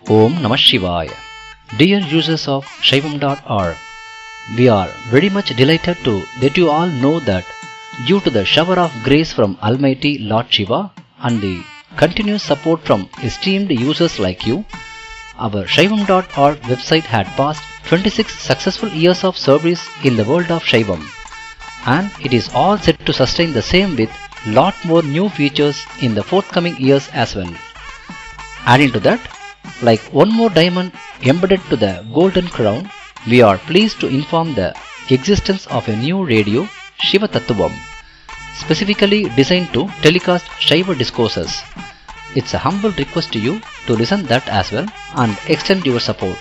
Om Namah Shivaya. Dear users of Shaivam.org, we are very much delighted to let you all know that due to the shower of grace from Almighty Lord Shiva and the continuous support from esteemed users like you, our Shaivam.org website had passed 26 successful years of service in the world of Shaivam and it is all set to sustain the same with lot more new features in the forthcoming years as well. Adding to that, like one more diamond embedded to the golden crown, we are pleased to inform the existence of a new radio, Shiva Tattvam, specifically designed to telecast Shiva discourses. It's a humble request to you to listen that as well and extend your support.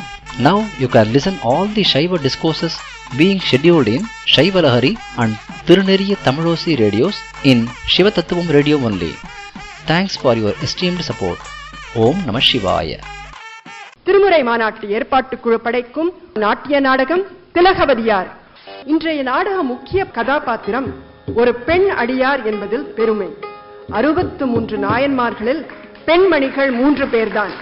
Now you can listen all the Shiva discourses being scheduled in Shiva Lahari and Tiruneriya Tamilosi radios in Shiva Tattvam radio only. Thanks for your esteemed support. ஓம் நம சிவாய திருமுறை மாநாட்டு ஏற்பாட்டு குழு படைக்கும் நாட்டிய நாடகம் திலகவதியார் இன்றைய நாடக முக்கிய கதாபாத்திரம் ஒரு பெண் அடியார் என்பதில் பெருமை அறுபத்து மூன்று நாயன்மார்களில் பெண்மணிகள் மூன்று பேர்தான்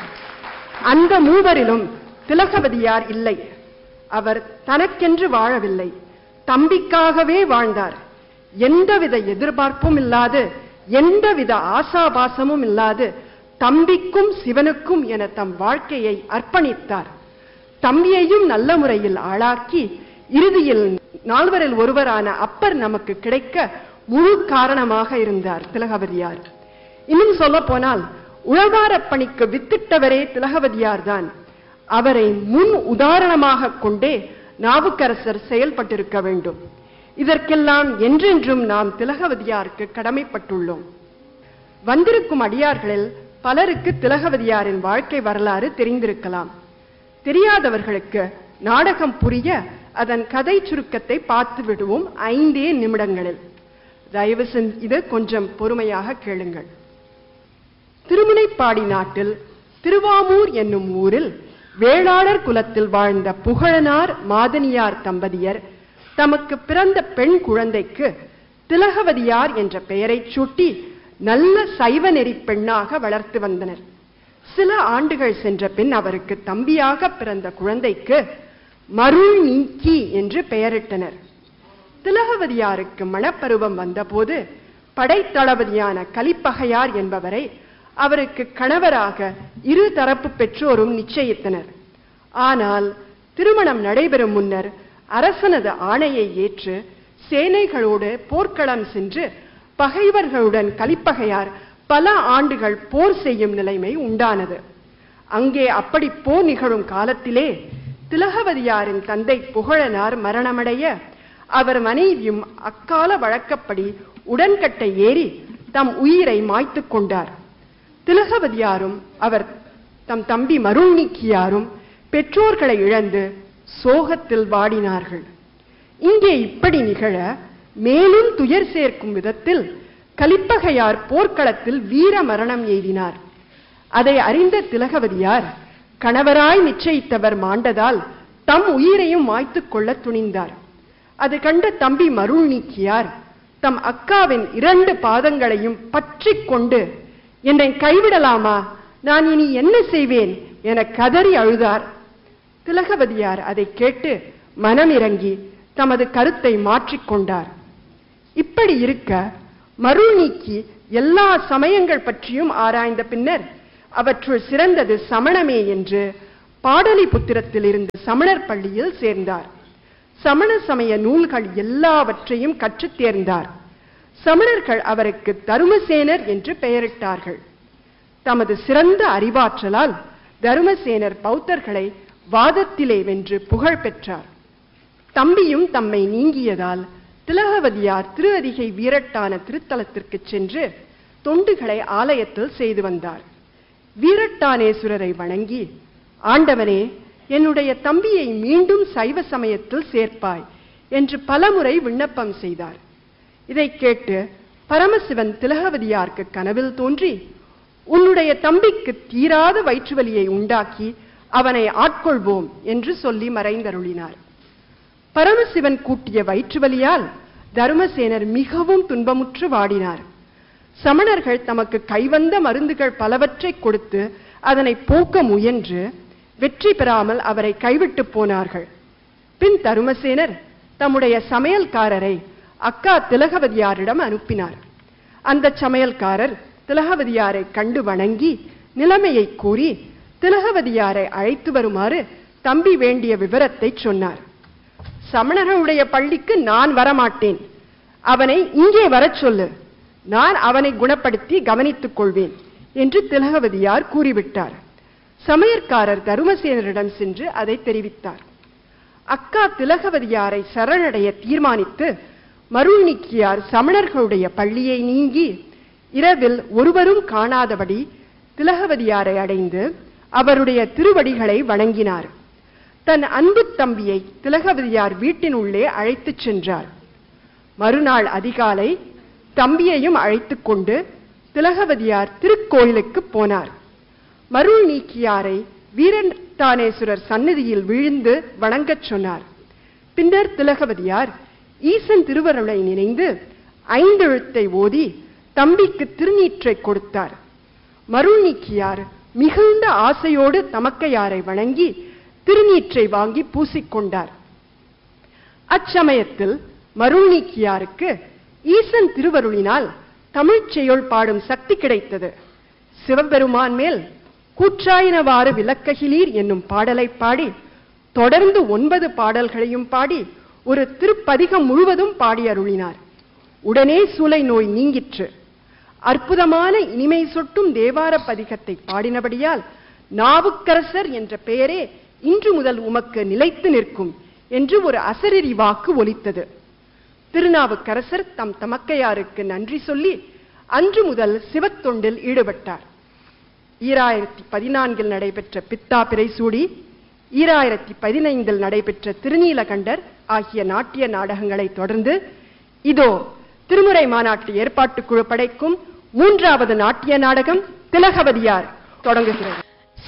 அந்த மூவரிலும் திலகவதியார் இல்லை அவர் தனக்கென்று வாழவில்லை தம்பிக்காகவே வாழ்ந்தார் எந்தவித எதிர்பார்ப்பும் இல்லாது எந்தவித ஆசாபாசமும் இல்லாது தம்பிக்கும் சிவனுக்கும் என தம் வாழ்க்கையை அர்ப்பணித்தார் தம்பியையும் நல்ல முறையில் ஆளாக்கி இறுதியில் நால்வரில் ஒருவரான அப்பர் நமக்கு கிடைக்க முழு காரணமாக இருந்தார் திலகவதியார் இன்னும் சொல்ல போனால் உழவாரப் பணிக்கு வித்திட்டவரே திலகவதியார் தான் அவரை முன் உதாரணமாக கொண்டே நாவுக்கரசர் செயல்பட்டிருக்க வேண்டும் இதற்கெல்லாம் என்றென்றும் நாம் திலகவதியாருக்கு கடமைப்பட்டுள்ளோம் வந்திருக்கும் அடியார்களில் பலருக்கு திலகவதியாரின் வாழ்க்கை வரலாறு தெரிந்திருக்கலாம் தெரியாதவர்களுக்கு நாடகம் புரிய அதன் கதை சுருக்கத்தை பார்த்து விடுவோம் ஐந்தே நிமிடங்களில் தயவு செஞ்சு கொஞ்சம் பொறுமையாக கேளுங்கள் திருமுனைப்பாடி நாட்டில் திருவாமூர் என்னும் ஊரில் வேளாளர் குலத்தில் வாழ்ந்த புகழனார் மாதனியார் தம்பதியர் தமக்கு பிறந்த பெண் குழந்தைக்கு திலகவதியார் என்ற பெயரைச் சூட்டி நல்ல சைவ நெறி பெண்ணாக வளர்த்து வந்தனர் சில ஆண்டுகள் சென்ற பின் அவருக்கு தம்பியாக பிறந்த குழந்தைக்கு மருள் நீக்கி என்று பெயரிட்டனர் திலகவதியாருக்கு மணப்பருவம் வந்தபோது படைத்தளபதியான கலிப்பகையார் என்பவரை அவருக்கு கணவராக இரு தரப்பு பெற்றோரும் நிச்சயித்தனர் ஆனால் திருமணம் நடைபெறும் முன்னர் அரசனது ஆணையை ஏற்று சேனைகளோடு போர்க்களம் சென்று பகைவர்களுடன் கலிப்பகையார் பல ஆண்டுகள் போர் செய்யும் நிலைமை உண்டானது அங்கே அப்படி போர் நிகழும் காலத்திலே திலகவதியாரின் தந்தை புகழனார் மரணமடைய அவர் மனைவியும் அக்கால வழக்கப்படி உடன்கட்டை ஏறி தம் உயிரை மாய்த்து கொண்டார் திலகவதியாரும் அவர் தம் தம்பி மருள்நீக்கியாரும் பெற்றோர்களை இழந்து சோகத்தில் வாடினார்கள் இங்கே இப்படி நிகழ மேலும் துயர் சேர்க்கும் விதத்தில் கலிப்பகையார் போர்க்களத்தில் வீர மரணம் எய்தினார் அதை அறிந்த திலகவதியார் கணவராய் நிச்சயித்தவர் மாண்டதால் தம் உயிரையும் மாய்த்துக் கொள்ள துணிந்தார் அது கண்ட தம்பி மருள் நீக்கியார் தம் அக்காவின் இரண்டு பாதங்களையும் பற்றி கொண்டு என்னை கைவிடலாமா நான் இனி என்ன செய்வேன் என கதறி அழுதார் திலகவதியார் அதை கேட்டு மனம் இறங்கி தமது கருத்தை மாற்றிக்கொண்டார் இப்படி இருக்க மருள் நீக்கி எல்லா சமயங்கள் பற்றியும் ஆராய்ந்த பின்னர் அவற்றுள் சிறந்தது சமணமே என்று பாடலிபுத்திரத்தில் இருந்து சமணர் பள்ளியில் சேர்ந்தார் சமண சமய நூல்கள் எல்லாவற்றையும் கற்றுத் தேர்ந்தார் சமணர்கள் அவருக்கு தருமசேனர் என்று பெயரிட்டார்கள் தமது சிறந்த அறிவாற்றலால் தருமசேனர் பௌத்தர்களை வாதத்திலே வென்று புகழ் பெற்றார் தம்பியும் தம்மை நீங்கியதால் திலகவதியார் திரு அதிகை வீரட்டான திருத்தலத்திற்கு சென்று தொண்டுகளை ஆலயத்தில் செய்து வந்தார் வீரட்டானேஸ்வரரை வணங்கி ஆண்டவனே என்னுடைய தம்பியை மீண்டும் சைவ சமயத்தில் சேர்ப்பாய் என்று பலமுறை விண்ணப்பம் செய்தார் இதை கேட்டு பரமசிவன் திலகவதியாருக்கு கனவில் தோன்றி உன்னுடைய தம்பிக்கு தீராத வயிற்றுவலியை உண்டாக்கி அவனை ஆட்கொள்வோம் என்று சொல்லி மறைந்தருளினார் பரமசிவன் கூட்டிய வயிற்றுவலியால் தருமசேனர் மிகவும் துன்பமுற்று வாடினார் சமணர்கள் தமக்கு கைவந்த மருந்துகள் பலவற்றை கொடுத்து அதனை போக்க முயன்று வெற்றி பெறாமல் அவரை கைவிட்டு போனார்கள் பின் தருமசேனர் தம்முடைய சமையல்காரரை அக்கா திலகவதியாரிடம் அனுப்பினார் அந்த சமையல்காரர் திலகவதியாரை கண்டு வணங்கி நிலைமையை கூறி திலகவதியாரை அழைத்து வருமாறு தம்பி வேண்டிய விவரத்தை சொன்னார் சமணர்களுடைய பள்ளிக்கு நான் வரமாட்டேன் அவனை இங்கே வரச் சொல்லு நான் அவனை குணப்படுத்தி கவனித்துக் கொள்வேன் என்று திலகவதியார் கூறிவிட்டார் சமையற்காரர் தருமசேனரிடம் சென்று அதை தெரிவித்தார் அக்கா திலகவதியாரை சரணடைய தீர்மானித்து மருள் நீக்கியார் சமணர்களுடைய பள்ளியை நீங்கி இரவில் ஒருவரும் காணாதபடி திலகவதியாரை அடைந்து அவருடைய திருவடிகளை வணங்கினார் தன் அன்பு தம்பியை திலகவதியார் வீட்டின் உள்ளே அழைத்துச் சென்றார் மறுநாள் அதிகாலை தம்பியையும் அழைத்துக் கொண்டு திலகவதியார் திருக்கோயிலுக்கு போனார் மருள் நீக்கியாரை வீரத்தானேஸ்வரர் சந்நிதியில் விழுந்து வணங்கச் சொன்னார் பின்னர் திலகவதியார் ஈசன் திருவருளை நினைந்து ஐந்தெழுத்தை ஓதி தம்பிக்கு திருநீற்றை கொடுத்தார் மருள் நீக்கியார் மிகுந்த ஆசையோடு தமக்கையாரை வணங்கி திருநீற்றை வாங்கி பூசிக்கொண்டார் அச்சமயத்தில் மருள் நீக்கியாருக்கு ஈசன் திருவருளினால் தமிழ்ச் செய்யுள் பாடும் சக்தி கிடைத்தது சிவபெருமான் மேல் கூற்றாயினவாறு விளக்ககிலீர் என்னும் பாடலை பாடி தொடர்ந்து ஒன்பது பாடல்களையும் பாடி ஒரு திருப்பதிகம் முழுவதும் பாடி அருளினார் உடனே சூலை நோய் நீங்கிற்று அற்புதமான இனிமை சொட்டும் தேவார பதிகத்தை பாடினபடியால் நாவுக்கரசர் என்ற பெயரே இன்று முதல் உமக்கு நிலைத்து நிற்கும் என்று ஒரு அசரீரி வாக்கு ஒலித்தது திருநாவுக்கரசர் தம் தமக்கையாருக்கு நன்றி சொல்லி அன்று முதல் சிவத்தொண்டில் ஈடுபட்டார் ஈராயிரத்தி பதினான்கில் நடைபெற்ற பித்தா பிறைசூடி ஈராயிரத்தி பதினைந்தில் நடைபெற்ற திருநீலகண்டர் ஆகிய நாட்டிய நாடகங்களை தொடர்ந்து இதோ திருமுறை மாநாட்டு ஏற்பாட்டுக் குழு படைக்கும் மூன்றாவது நாட்டிய நாடகம் திலகவதியார் தொடங்குகிறது